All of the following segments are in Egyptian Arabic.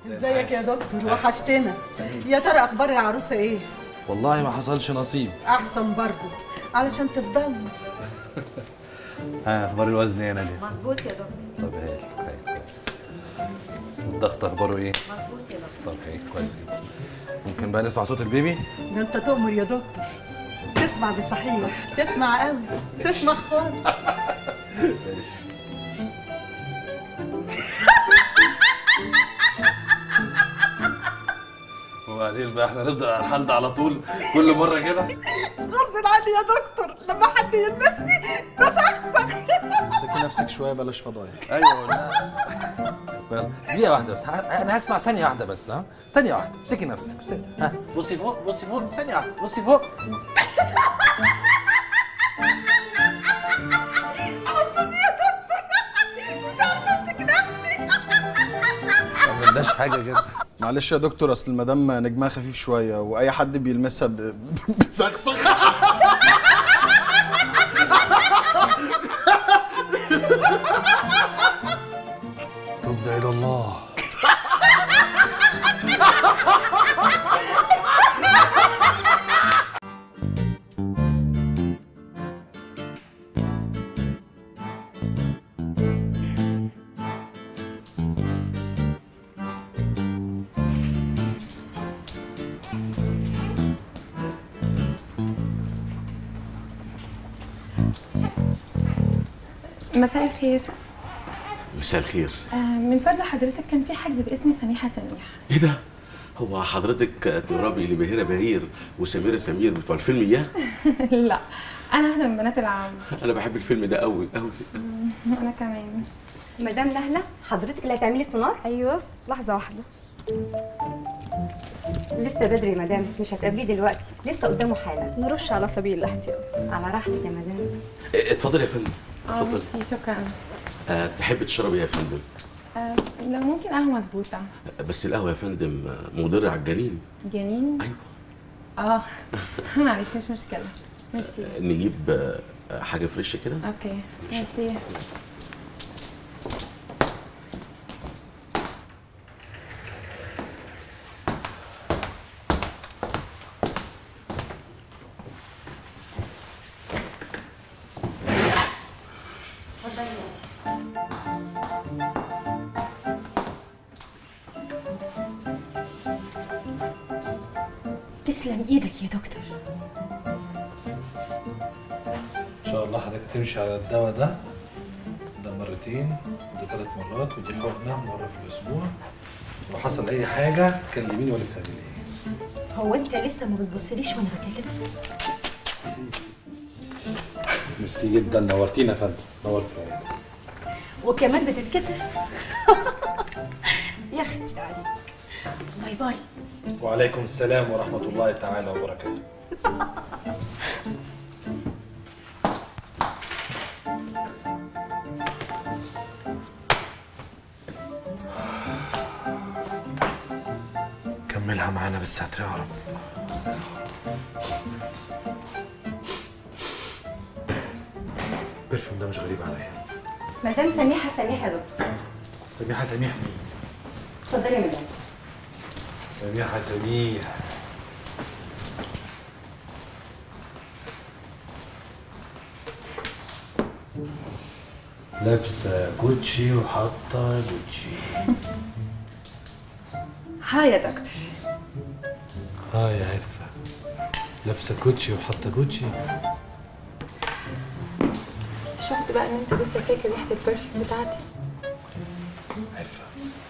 ازيك يا دكتور وحشتنا يا ترى اخبار العروسه ايه والله ما حصلش نصيب احسن برضه علشان تفضلنا ها اخبار الوزن ايه يا ناديه مظبوط يا دكتور طب هايل هايل كويس الضغط اخباره ايه مظبوط يا دكتور طب هايل كويس جدا ممكن بقى نسمع صوت البيبي ده انت تؤمر يا دكتور تسمع بصحيح تسمع قوي تسمع خالص وبعدين بقى احنا نفضل على الحال ده على طول كل مره كده غصب عني يا دكتور لما حد يلمسني بسخسخ امسكي نفسك شويه بلاش فضايح ايوه لا دقيقة واحدة بس ه- أنا هسمع ثانية واحدة بس ها ثانية واحدة امسكي نفسك امسكي. ها بصي فوق بصي فوق ثانية واحدة بصي فوق عصبي يا دكتور مش عارفه امسك نفسي ما عملناش حاجة كده معلش يا دكتور اصل المدام نجمها خفيف شويه واي حد بيلمسها ب... بتسخسخ تبنا إلى الله مساء الخير مساء الخير آه، من فضل حضرتك كان في حجز باسم سميحة سميح ايه ده هو حضرتك تقربي لبهيرة بهير وسميرة سمير بتوع الفيلم اياه لا انا واحدة من بنات العم انا بحب الفيلم ده قوي قوي انا كمان مدام نهله حضرتك اللي هتعملي السونار ايوه لحظه واحده لسه بدري يا مدام مش هتقابليه دلوقتي لسه قدامه حاله نرش على سبيل الاحتياط على راحتك يا مدام إيه، اتفضل يا فندم اه اتفضل ميرسي شكرا أه تحب تشربي إيه يا فندم آه، لو ممكن قهوة مظبوطة بس القهوه يا فندم آه، مضره على الجنين جنين ايوه اه معلش مش مشكلة ميرسي آه، نجيب آه، حاجه فريش كده اوكي ميرسي تسلم ايدك يا دكتور ان شاء الله حضرتك تمشي على الدواء ده ده مرتين وده ثلاث مرات ودي حقنه مره في الاسبوع لو حصل اي حاجه كلميني ولا بتعملي ايه هو انت لسه ما بتبصليش وانا بكلمك ميرسي جدا نورتينا يا فندم نورت العياده وكمان بتتكسف يا اختي عليك باي باي وعليكم السلام ورحمه الله تعالى وبركاته كملها معانا بالستر يا رب البرفيوم ده مش غريب عليا مدام سميحه سميحه يا دكتور سميحة سميح مين؟ اتفضلي يا مدام سميحة سميح لابسة جوتشي وحاطة جوتشي هاي يا دكتور اه يا عفة لابسة جوتشي وحاطة جوتشي شفت بقى ان انت لسه فاكر ريحة البرفيوم بتاعتي عفة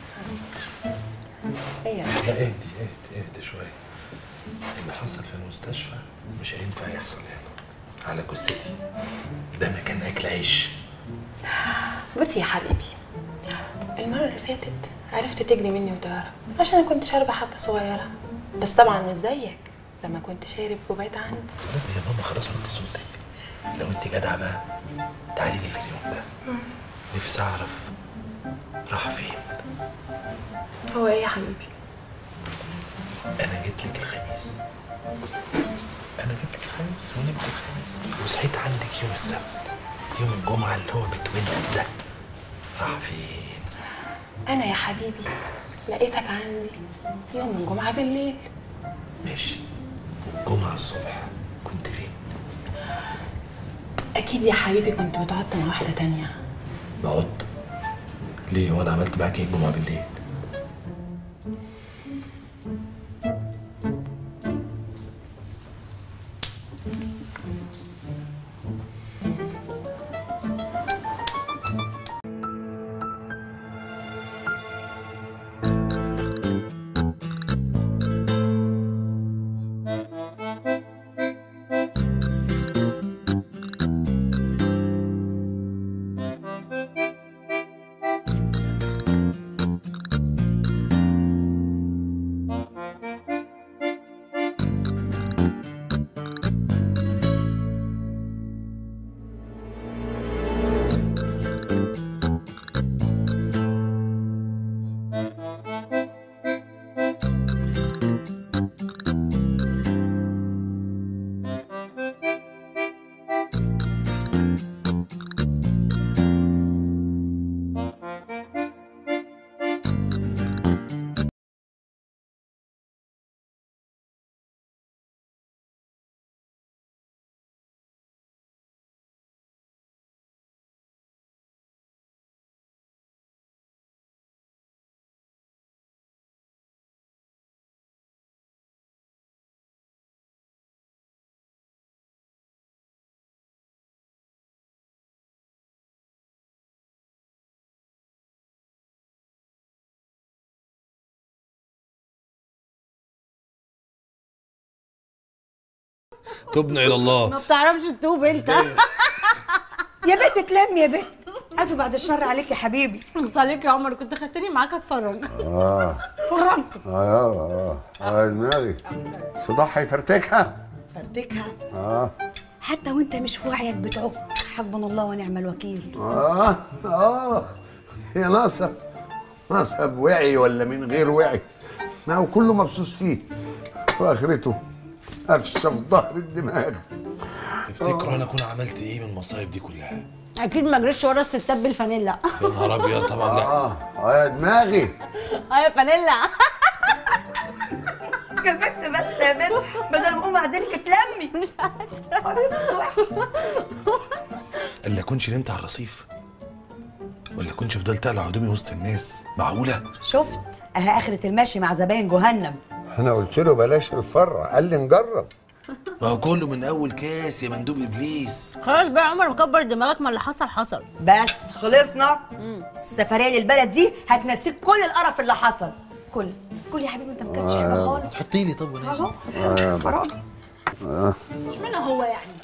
ايه لا اهدي اهدي اهدي شوية اللي حصل في المستشفى مش هينفع يحصل هنا على جثتي ده مكان اكل عيش بص يا حبيبي المرة اللي فاتت عرفت تجري مني وتهرب عشان انا كنت شاربة حبة صغيرة بس طبعا مش زيك لما كنت شارب كوباية عندي بس يا ماما خلاص وطي صوتك لو انت جدعة بقى تعالي لي في اليوم ده نفسي اعرف راح فين هو ايه يا حبيبي انا جيت لك الخميس انا جيت لك الخميس ونمت الخميس وصحيت عندك يوم السبت يوم الجمعة اللي هو بتوين ده راح فين انا يا حبيبي لقيتك عندي يوم الجمعة بالليل ماشي الجمعة الصبح كنت فين؟ أكيد يا حبيبي كنت بتقعد مع واحدة تانية بقعد ليه وانا عملت معاك ايه الجمعة بالليل؟ تبنا الى الله ما بتعرفش تتوب انت يا بنت تلم يا بنت الف بعد الشر عليك يا حبيبي بص عليك يا عمر كنت خدتني معاك اتفرج اه فرنك اه اه اه دماغي صداع هيفرتكها فردكها اه حتى وانت مش في وعيك بتعك حسبنا الله ونعم الوكيل اه اه هي ناقصه ناقصه بوعي ولا من غير وعي ما هو كله مبسوس فيه واخرته قفشه في ظهر الدماغ تفتكروا انا اكون عملت ايه من المصايب دي كلها؟ اكيد ما جريتش ورا الستات بالفانيلا يا نهار ابيض طبعا لا اه اه يا دماغي اه يا فانيلا يا بنت بس يا بنت بدل ما اقوم اعدلك تلمي مش عارفه الا اكونش نمت على الرصيف ولا اكونش فضلت اقلع هدومي وسط الناس معقوله شفت اهي اخرة المشي مع زباين جهنم انا قلت له بلاش الفرع قال لي نجرب ما هو كله من اول كاس يا مندوب ابليس خلاص بقى يا عمر مكبر دماغك ما اللي حصل حصل بس خلصنا السفريه للبلد دي هتنسيك كل القرف اللي حصل كل كل يا حبيبي انت ما كانش حاجه خالص حطي لي طب ولا اهو آه. خرابي مش منها هو يعني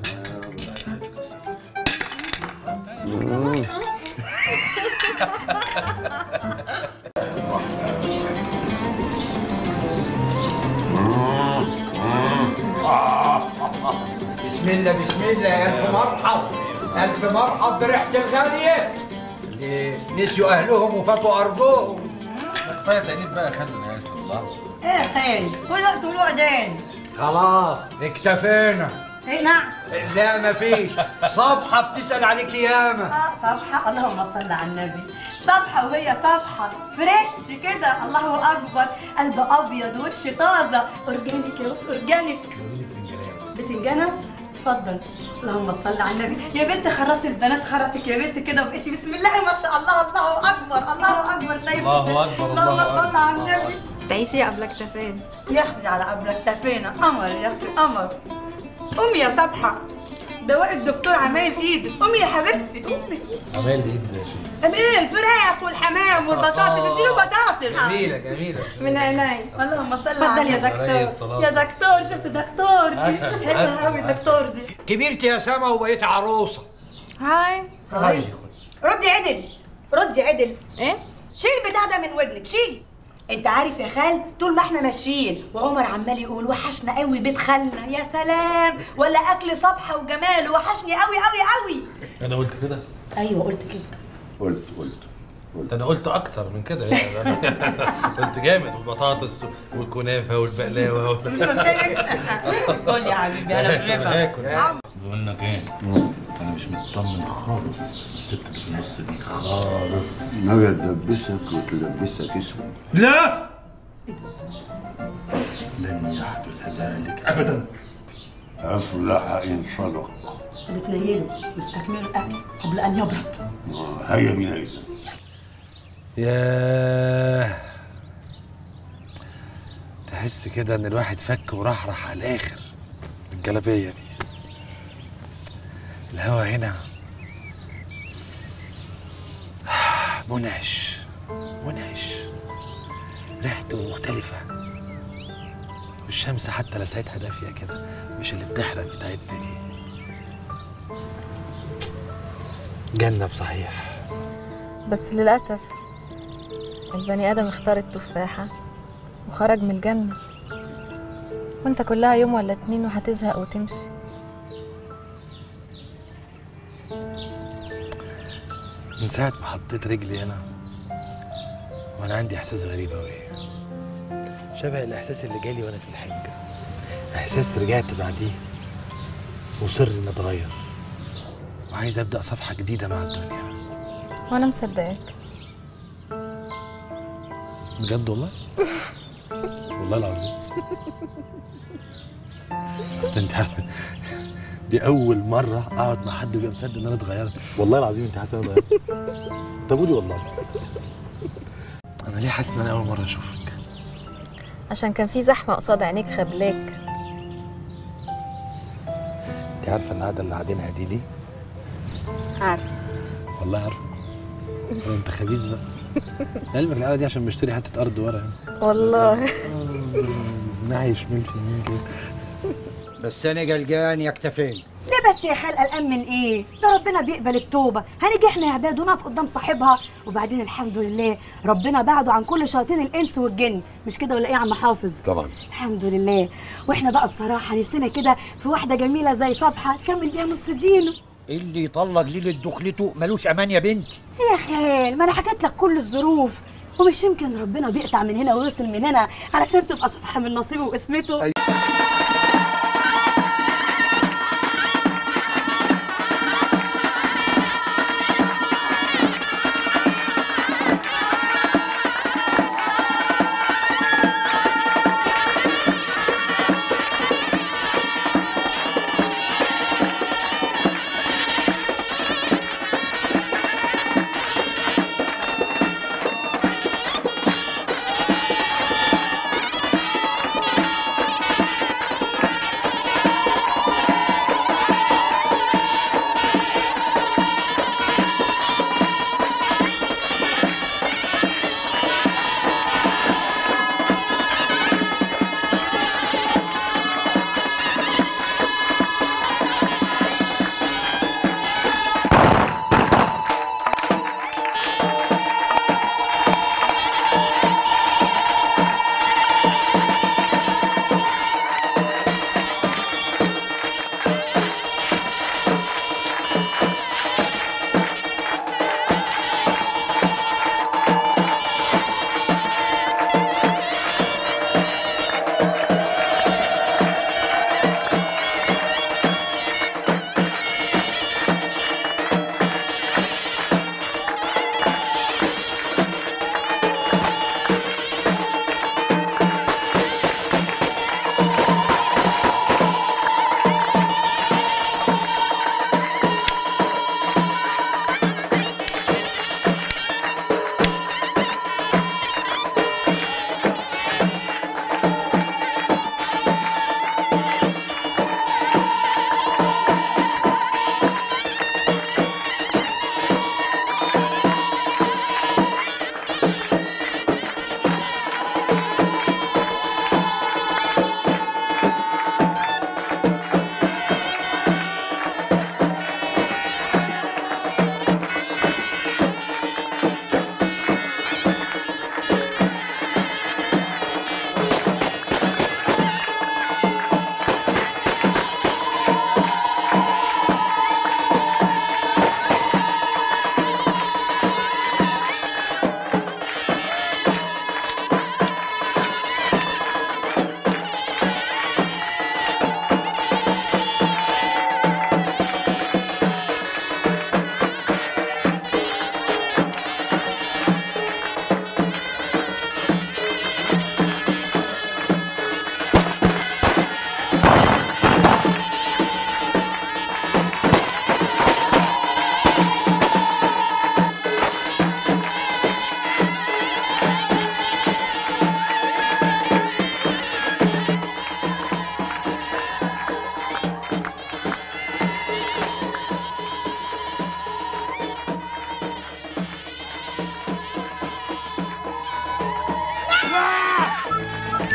بسم الله بسم الله يا الف مرحب الف مرحب بريحه الغاليه اللي نسيوا اهلهم وفاتوا ارضهم كفايه تأنيب بقى خلنا يا ياسر الله ايه خير طلع طلوع دين خلاص اكتفينا ايه نعم لا مفيش صبحه بتسال عليك ياما اه صبحة اللهم صل على النبي صبحة وهي صبحة فريش كده الله أكبر قلب أبيض وش طازة أورجانيك يا أخت أورجانيك بتنجانة اتفضل اللهم صل على النبي يا بنت خرطت البنات خرطك يا بنت كده وبقيتي بسم الله ما شاء الله الله أكبر الله أكبر شايف الله أكبر، اللهم الله صل على النبي تعيشي قبل اكتفين يا أخي على قبلك تفينا قمر يا أخي قمر قومي يا صبحة دواء الدكتور عمايل ايدك قومي يا حبيبتي قومي عمال ايد فين طب ايه الفراخ والحمام والبطاطس اديله بطاطس جميله جميله من عيني اللهم صل اتفضل على يا النبي. دكتور عليه الصلاة يا دكتور شفت دكتور دي عسل، حلوه عسل، قوي عسل. دكتور دي كبرت يا سما وبقيت عروسه هاي هاي ردي عدل ردي عدل ايه شيل البتاع ده من ودنك شيلي انت عارف يا خال طول ما احنا ماشيين وعمر عمال يقول وحشنا قوي بيت خالنا يا سلام ولا اكل صبحه وجمال وحشني قوي قوي قوي انا قلت كده ايوه قلت كده قلت قلت ده انا قلت اكتر من كده يعني أنا قلت جامد والبطاطس والكنافه والبقلاوه مش قلت لك كل يا حبيبي انا مش هاكل بقول لك ايه انا مش مطمن خالص الست اللي في النص دي خالص ناوية تلبسك وتلبسك اسود لا لن يحدث ذلك ابدا أفلح إن صدق بتنيله واستكملوا الاكل قبل ان يبرد هيا بنا إذا ياه تحس كده ان الواحد فك ورحرح على الاخر الجلابيه دي الهوا هنا منعش منعش ريحته مختلفة والشمس حتى لسعتها دافية كده مش اللي بتحرق بتاعتنا دي جنة بصحيح بس للأسف البني آدم اختار التفاحة وخرج من الجنة وانت كلها يوم ولا اتنين وهتزهق وتمشي من ساعة ما حطيت رجلي هنا وأنا عندي إحساس غريب أوي شبه الإحساس اللي جالي وأنا في الحجة إحساس رجعت بعديه مصر إني أتغير وعايز أبدأ صفحة جديدة مع الدنيا وانا مصدقاك بجد والله والله العظيم أصل أنت عارف دي أول مرة أقعد مع حد ويبقى مصدق إن أنا اتغيرت والله العظيم أنت حاسس إن أنا اتغيرت طب قولي والله أنا ليه حاسس إن أنا أول مرة أشوفك عشان كان في زحمة قصاد عينيك خبلاك أنت عارفة القعدة اللي قاعدينها دي ليه؟ عارف والله عارفه هو انت خبيث بقى علمك القعده دي عشان بشتري حته ارض ورا هنا والله ناحيه شمال في يمين كده بس انا قلقان يا كتفين ليه بس يا خال قلقان من ايه؟ ده ربنا بيقبل التوبة، هنيجي احنا يا عباد ونقف قدام صاحبها وبعدين الحمد لله ربنا بعده عن كل شياطين الانس والجن، مش كده ولا ايه يا عم حافظ؟ طبعا الحمد لله، واحنا بقى بصراحة نفسنا كده في واحدة جميلة زي صبحة نكمل بيها نص دينه. اللي يطلق ليلة دخلته ملوش امان يا بنتي إيه يا خال ما انا حكيت لك كل الظروف ومش يمكن ربنا بيقطع من هنا ويرسل من هنا علشان تبقى صفحة من نصيبه وقسمته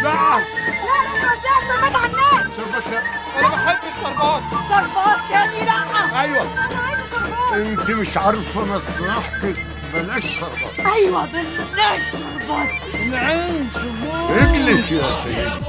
بقى لا لا توزع شربات على الناس شربات انا بحب الشربات شربات تاني لا ايوه انا عايزه شربات انت مش عارفه مصلحتك بلاش شربات ايوه بلاش شربات العين شربات اجلس يا سيدي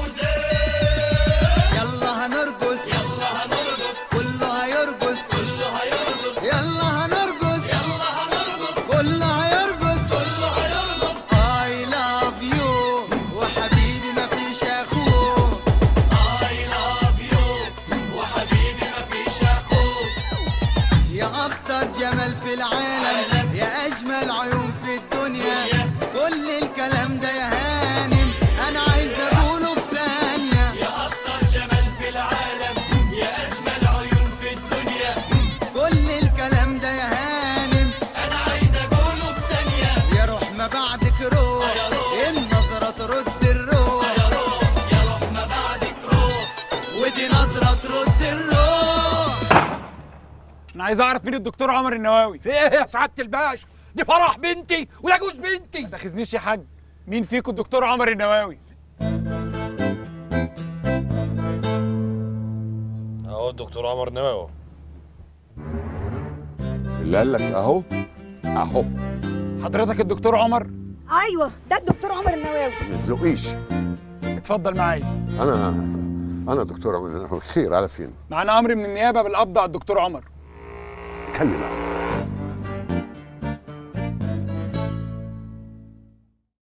يلا هنرقص يلا هنرقص كله هيرقص كله هيرقص يلا هنرقص يلا هنرقص كله هيرقص كله هيرقص I love you وحبيبي مفيش اخوه I love you وحبيبي مفيش اخوه يا اخطر جمال في العالم يا اجمل عيون في الدنيا كل الكلام ده يا هانم انا عايز اقوله في ثانيه يا اخطر جمال في العالم يا اجمل عيون في الدنيا كل الكلام ده يا هانم انا عايز اقوله في ثانيه يا روح ما بعدك روح النظره ترد الروح يا روح يا روح ما بعدك روح ودي نظره ترد الروح انا عايز اعرف مين الدكتور عمر النواوي في ايه يا سعاده الباشا دي فرح بنتي ولا جوز بنتي ما تاخذنيش يا حاج مين فيكم الدكتور عمر النواوي اهو الدكتور عمر نواوي اللي قال لك اهو اهو حضرتك الدكتور عمر ايوه ده الدكتور عمر النواوي ما تزقيش اتفضل معايا انا انا دكتور عمر خير على فين معانا امر من النيابه بالقبض على الدكتور عمر اتكلم عنه